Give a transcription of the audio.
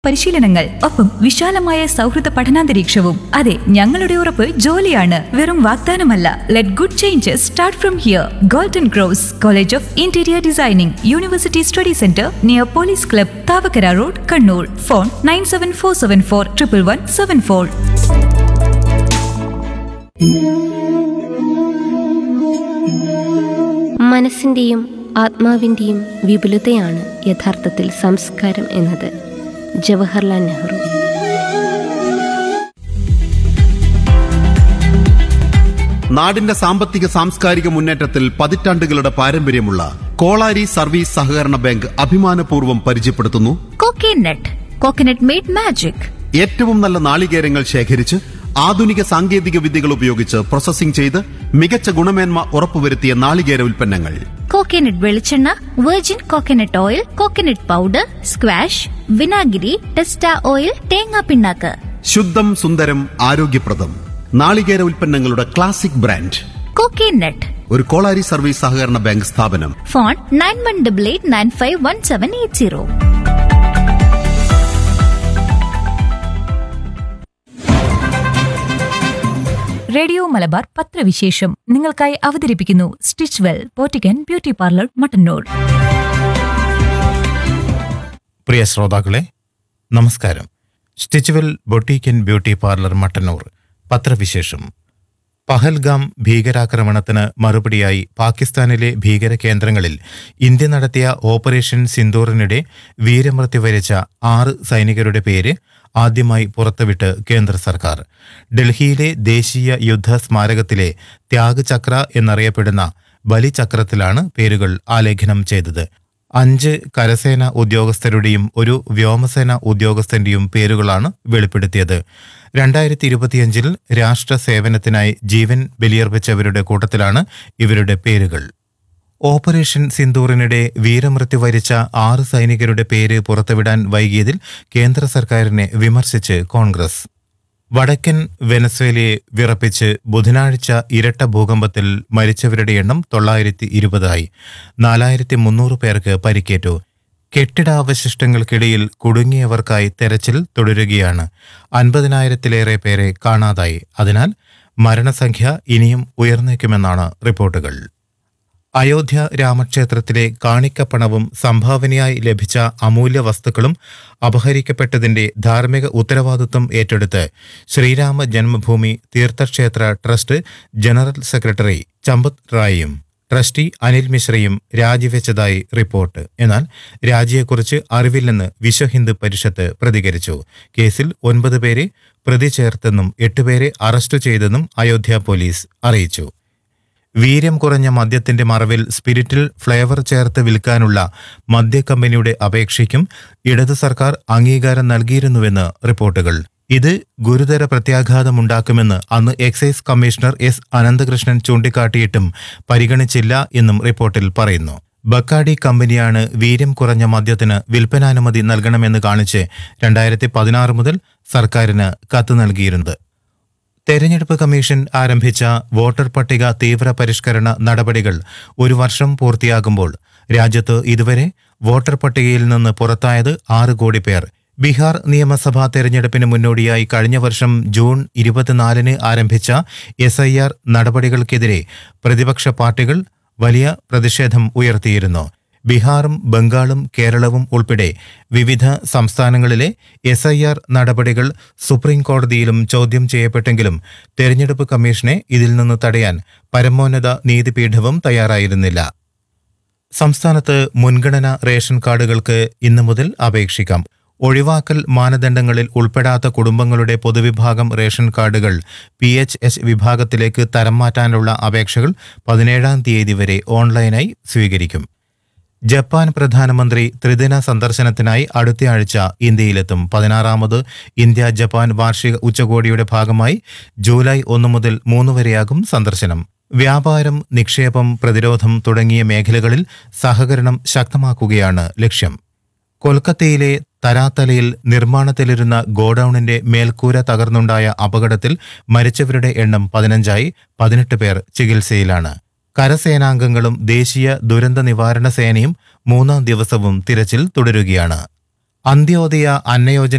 പരിശീലനങ്ങൾ ഒപ്പം വിശാലമായ സൗഹൃദ പഠനാന്തരീക്ഷവും അതെ ഞങ്ങളുടെ ഉറപ്പ് ജോലിയാണ് വെറും വാഗ്ദാനമല്ല let good changes start from here golden cross college of interior designing university study centre near police club Thavakkara road Kannur phone nine seven four seven four triple one seven four മനസ്സിൻ്റെയും ആത്മാവിൻ്റെയും വിപുലതയാണ് യഥാർത്ഥത്തിൽ സംസ്കാരം എന്നത് ജവഹർലാൽ നെഹ്റു നാടിന്റെ സാമ്പത്തിക സാംസ്കാരിക മുന്നേറ്റത്തിൽ പതിറ്റാണ്ടുകളുടെ പാരമ്പര്യമുള്ള കോളാരി സർവീസ് സഹകരണ ബാങ്ക് അഭിമാനപൂർവ്വം പരിചയപ്പെടുത്തുന്നു കോക്കനട്ട് കോക്കനട്ട് മെയ്ഡ് മാജിക് ഏറ്റവും നല്ല നാളികേരങ്ങൾ ശേഖരിച്ച് ആധുനിക സാങ്കേതിക വിദ്യകൾ ഉപയോഗിച്ച് പ്രോസസ്സിംഗ് ചെയ്ത് മികച്ച ഗുണമേന്മ ഉറപ്പുവരുത്തിയ നാളികേര ഉൽപ്പന്നങ്ങൾ കോക്കനട്ട് വെളിച്ചെണ്ണ virgin coconut oil coconut powder squash വിനാഗിരി ടെസ്റ്റ ഓയിൽ തേങ്ങാ പിണ്ണാക്ക് ശുദ്ധം സുന്ദരം ആരോഗ്യപ്രദം നാളികേര ഉൽപ്പന്നങ്ങളുടെ ക്ലാസിക് ബ്രാൻഡ് കോക്കനട്ട് ഒരു കോളാരി സർവീസ് സഹകരണ ബാങ്ക് സ്ഥാപനം phone nine one double eight nine five one seven eight zero radio Malabar പത്രവിശേഷം നിങ്ങൾക്കായി അവതരിപ്പിക്കുന്നു സ്റ്റിച്ച് വെൽ പോറ്റിക്കൻ ബ്യൂട്ടി പാർലർ മട്ടന്നൂർ പ്രിയ ശ്രോതാക്കളെ നമസ്കാരം stitchwell boutique and beauty parlour Mattannur പത്രവിശേഷം പഹൽഗാം ഭീകരാക്രമണത്തിന് മറുപടിയായി പാകിസ്ഥാനിലെ ഭീകര കേന്ദ്രങ്ങളിൽ ഇന്ത്യ നടത്തിയ ഓപ്പറേഷൻ സിന്ദൂറിനിടെ വീരമൃത്യു വരിച്ച ആറ് സൈനികരുടെ പേര് ആദ്യമായി പുറത്തുവിട്ട് കേന്ദ്ര സർക്കാർ ഡൽഹിയിലെ ദേശീയ യുദ്ധ സ്മാരകത്തിലെ ത്യാഗ് ചക്ര എന്നറിയപ്പെടുന്ന ബലിചക്രത്തിലാണ് പേരുകൾ ആലേഖനം ചെയ്തത് അഞ്ച് കരസേന ഉദ്യോഗസ്ഥരുടെയും ഒരു വ്യോമസേന ഉദ്യോഗസ്ഥന്റെയും പേരുകളാണ് വെളിപ്പെടുത്തിയത് രണ്ടായിരത്തി ഇരുപത്തിയഞ്ചിൽ രാഷ്ട്ര സേവനത്തിനായി ജീവൻ ബലിയർപ്പിച്ചവരുടെ കൂട്ടത്തിലാണ് ഇവരുടെ പേരുകൾ ഓപ്പറേഷൻ സിന്ദൂറിനിടെ വീരമൃത്യു വരിച്ച ആറ് സൈനികരുടെ പേര് പുറത്തുവിടാൻ വൈകിയതിൽ കേന്ദ്ര സർക്കാരിനെ വിമർശിച്ച് കോൺഗ്രസ് വടക്കൻ വെനസ്വേലയെ വിറപ്പിച്ച് ബുധനാഴ്ച ഇരട്ട ഭൂകമ്പത്തിൽ മരിച്ചവരുടെ എണ്ണം തൊള്ളായിരത്തി ഇരുപതായി നാലായിരത്തി മുന്നൂറ് പേർക്ക് പരിക്കേറ്റു കെട്ടിടാവശിഷ്ടങ്ങൾക്കിടയിൽ കുടുങ്ങിയവർക്കായി തെരച്ചിൽ തുടരുകയാണ് അൻപതിനായിരത്തിലേറെ പേരെ കാണാതായി അതിനാൽ മരണസംഖ്യ ഇനിയും ഉയർന്നേക്കുമെന്നാണ് റിപ്പോർട്ടുകൾ അയോധ്യ രാമക്ഷേത്രത്തിലെ കാണിക്കപ്പണവും സംഭാവനയായി ലഭിച്ച അമൂല്യ വസ്തുക്കളും അപഹരിക്കപ്പെട്ടതിന്റെ ധാർമ്മിക ഉത്തരവാദിത്വം ഏറ്റെടുത്ത് Srirama Janmabhoomi Theerthakshetra trust general secretary Champat റായിയും ട്രസ്റ്റി അനിൽ മിശ്രയും രാജിവെച്ചതായി റിപ്പോർട്ട് എന്നാൽ രാജിയെക്കുറിച്ച് അറിവില്ലെന്ന് വിശ്വ ഹിന്ദു പരിഷത്ത് പ്രതികരിച്ചു കേസിൽ ഒൻപത് പേരെ പ്രതി ചേർത്തെന്നും എട്ടുപേരെ അറസ്റ്റ് ചെയ്തെന്നും അയോധ്യ പോലീസ് അറിയിച്ചു വീര്യം കുറഞ്ഞ മദ്യത്തിന്റെ മറവിൽ സ്പിരിറ്റിൽ ഫ്ലേവർ ചേർത്ത് വിൽക്കാനുള്ള മദ്യക്കമ്പനിയുടെ അപേക്ഷയ്ക്കും ഇടതു സർക്കാർ അംഗീകാരം നൽകിയിരുന്നുവെന്ന് റിപ്പോർട്ടുകൾ ഇത് ഗുരുതര പ്രത്യാഘാതമുണ്ടാക്കുമെന്ന് അന്ന് എക്സൈസ് കമ്മീഷണർ എസ് അനന്തകൃഷ്ണൻ ചൂണ്ടിക്കാട്ടിയിട്ടും പരിഗണിച്ചില്ല എന്നും റിപ്പോർട്ടിൽ പറയുന്നു ബക്കാഡി കമ്പനിയാണ് വീര്യം കുറഞ്ഞ മദ്യത്തിന് വിൽപ്പനാനുമതി നൽകണമെന്ന് കാണിച്ച് രണ്ടായിരത്തി പതിനാറ് മുതൽ സർക്കാരിന് കത്ത് നൽകിയിരുന്നത് തെരഞ്ഞെടുപ്പ് കമ്മീഷൻ ആരംഭിച്ച വോട്ടർ പട്ടിക തീവ്ര പരിഷ്കരണ നടപടികൾ ഒരു വർഷം പൂർത്തിയാകുമ്പോൾ രാജ്യത്ത് ഇതുവരെ വോട്ടർ പട്ടികയിൽ നിന്ന് പുറത്തായത് ആറ് കോടി പേർ ബീഹാർ നിയമസഭാ തെരഞ്ഞെടുപ്പിന് മുന്നോടിയായി കഴിഞ്ഞ വർഷം ജൂൺ ഇരുപത്തിനാലിന് ആരംഭിച്ച എസ് ഐ ആർ നടപടികൾക്കെതിരെ പ്രതിപക്ഷ പാർട്ടികൾ വലിയ പ്രതിഷേധം ഉയർത്തിയിരുന്നു ബീഹാറും ബംഗാളും കേരളവും ഉൾപ്പെടെ വിവിധ സംസ്ഥാനങ്ങളിലെ എസ് ഐ ആർ നടപടികൾ സുപ്രീം കോടതിയിലും ചോദ്യം ചെയ്യപ്പെട്ടെങ്കിലും തെരഞ്ഞെടുപ്പ് കമ്മീഷനെ ഇതിൽ നിന്ന് തടയാൻ പരമോന്നത നീതിപീഠവും തയ്യാറായിരുന്നില്ല സംസ്ഥാനത്ത് മുൻഗണന റേഷൻ കാർഡുകൾക്ക് ഇന്നു മുതൽ അപേക്ഷിക്കാം ഒഴിവാക്കൽ മാനദണ്ഡങ്ങളിൽ ഉൾപ്പെടാത്ത കുടുംബങ്ങളുടെ പൊതുവിഭാഗം റേഷൻ കാർഡുകൾ പി എച്ച് എച്ച് വിഭാഗത്തിലേക്ക് തരം മാറ്റാനുള്ള അപേക്ഷകൾ പതിനേഴാം തീയതി വരെ ഓൺലൈനായി സ്വീകരിക്കും ജപ്പാൻ പ്രധാനമന്ത്രി ത്രിദിന സന്ദർശനത്തിനായി അടുത്തയാഴ്ച ഇന്ത്യയിലെത്തും പതിനാറാമത് ഇന്ത്യ ജപ്പാൻ വാർഷിക ഉച്ചകോടിയുടെ ഭാഗമായി ജൂലൈ ഒന്ന് മുതൽ മൂന്ന് വരെയാകും സന്ദർശനം വ്യാപാരം നിക്ഷേപം പ്രതിരോധം തുടങ്ങിയ മേഖലകളിൽ സഹകരണം ശക്തമാക്കുകയാണ് ലക്ഷ്യം കൊൽക്കത്തയിലെ തരാത്തലയിൽ നിർമ്മാണത്തിലിരുന്ന ഗോഡൌണിന്റെ മേൽക്കൂര തകർന്നുണ്ടായ അപകടത്തിൽ മരിച്ചവരുടെ എണ്ണം പതിനഞ്ചായി പതിനെട്ട് പേർ ചികിത്സയിലാണ് കരസേനാംഗങ്ങളും ദേശീയ ദുരന്ത നിവാരണ സേനയും മൂന്നാം ദിവസവും തിരച്ചിൽ തുടരുകയാണ് അന്ത്യോദയ അന്നയോജന